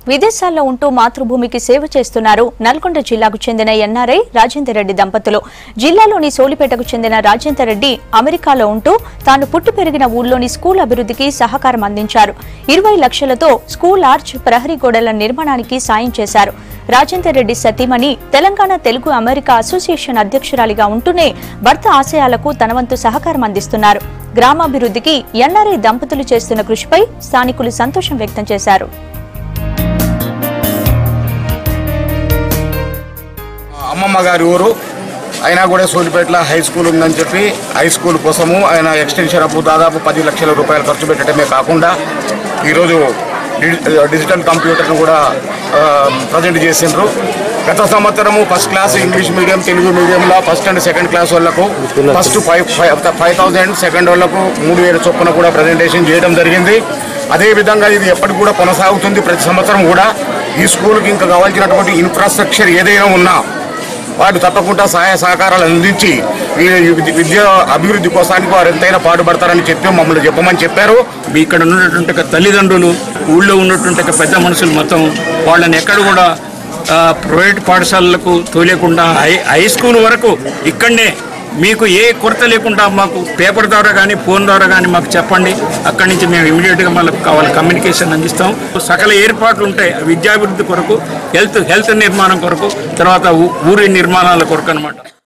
విదేశాల్లో ఉంటూ మాతృభూమికి సేవ చేస్తున్నారు నల్గొండ జిల్లాకు చెందిన ఎన్ఆర్ఐ రాజేందర్ రెడ్డి దంపతులు జిల్లాలోని సోలిపేటకు చెందిన రాజేందర్ రెడ్డి అమెరికాలో ఉంటూ తాను పుట్టి పెరిగిన ఊళ్ళోని స్కూల్ అభివృద్ధికి సహకారం అందించారు ఇరవై లక్షలతో స్కూల్ ఆర్చ్ ప్రహరీ గోడల నిర్మాణానికి సాయం చేశారు రాజేందర్ రెడ్డి సతీమణి తెలంగాణ తెలుగు అమెరికా అసోసియేషన్ అధ్యక్షురాలిగా ఉంటూనే భర్త ఆశయాలకు తన వంతు సహకారం అందిస్తున్నారు గ్రామాభివృద్ధికి ఎన్ఆర్ఐ దంపతులు చేస్తున్న కృషిపై స్థానికులు సంతోషం వ్యక్తం చేశారు అమ్మమ్మ గారి ఊరు అయినా కూడా సోలిపేటలో హై స్కూల్ ఉందని చెప్పి హై స్కూల్ కోసము ఆయన ఎక్స్టెన్షన్ అప్పు దాదాపు పది లక్షల రూపాయలు ఖర్చు పెట్టడమే కాకుండా ఈరోజు డి- డిజిటల్ కంప్యూటర్ను కూడా ఆ, ప్రజెంట్ చేసిండ్రు గత సంవత్సరము first class English medium Telugu మీడియంలో ఫస్ట్ అండ్ సెకండ్ క్లాస్ వాళ్ళకు first five five thousand second వాళ్ళకు మూడు వేల చొప్పున కూడా ప్రజెంటేషన్ చేయడం జరిగింది అదేవిధంగా ఇది ఎప్పటికి కూడా కొనసాగుతుంది ప్రతి సంవత్సరం కూడా ఈ స్కూల్కి ఇంకా కావాల్సినటువంటి ఇన్ఫ్రాస్ట్రక్చర్ ఏదైనా ఉన్నా వారు తప్పకుండా సహాయ సహకారాలు అందించి ఈ విద్య అభివృద్ధి కోసానికి వారు ఎంతైనా పాటుపడతారని చెప్పి మమ్మల్ని చెప్పమని చెప్పారు మీ ఇక్కడ ఉన్నటువంటి ఒక తల్లిదండ్రులు ఊళ్ళో ఉన్నటువంటి ఒక పెద్ద మనుషులు మొత్తం వాళ్ళని ఎక్కడ కూడా ఆ, ప్రైవేట్ పాఠశాలలకు తోలేకుండా హై హై స్కూల్ వరకు ఇక్కడనే మీకు ఏ కొరత లేకుండా మాకు పేపర్ ద్వారా కానీ ఫోన్ ద్వారా కానీ మాకు చెప్పండి అక్కడి నుంచి మేము ఇమీడియట్గా మనకు కావాలి కమ్యూనికేషన్ అందిస్తాం సకల ఏర్పాట్లు ఉంటాయి విద్యాభివృద్ధి కొరకు హెల్త్ హెల్త్ నిర్మాణం కొరకు తర్వాత ఊ- ఊరి నిర్మాణాల కొరకు అనమాట